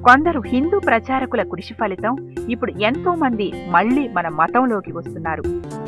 కొందరు హిందూ ప్రచారకుల కృషి ఫలితం ఇప్పుడు ఎంతో మంది మళ్ళీ మన మతంలోకి వస్తున్నారు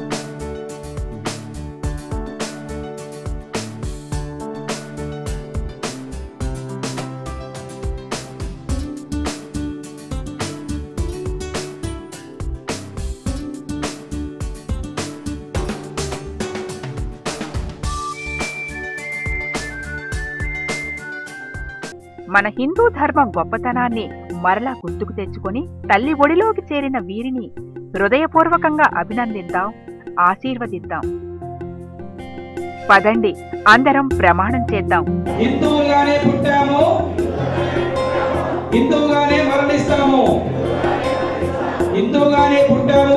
మన హిందూ ధర్మం గొప్పతనాన్ని మరలా గుర్తుకు తెచ్చుకొని తల్లి ఒడిలోకి చేరిన వీరిని హృదయపూర్వకంగా అభినందిద్దాం ఆశీర్వదిద్దాం పదండి అందరం ప్రమాణం చేద్దాం హిందువులుగానే పుట్టాము హిందువుగానే మరణిస్తాము హిందువుగానే పుట్టాము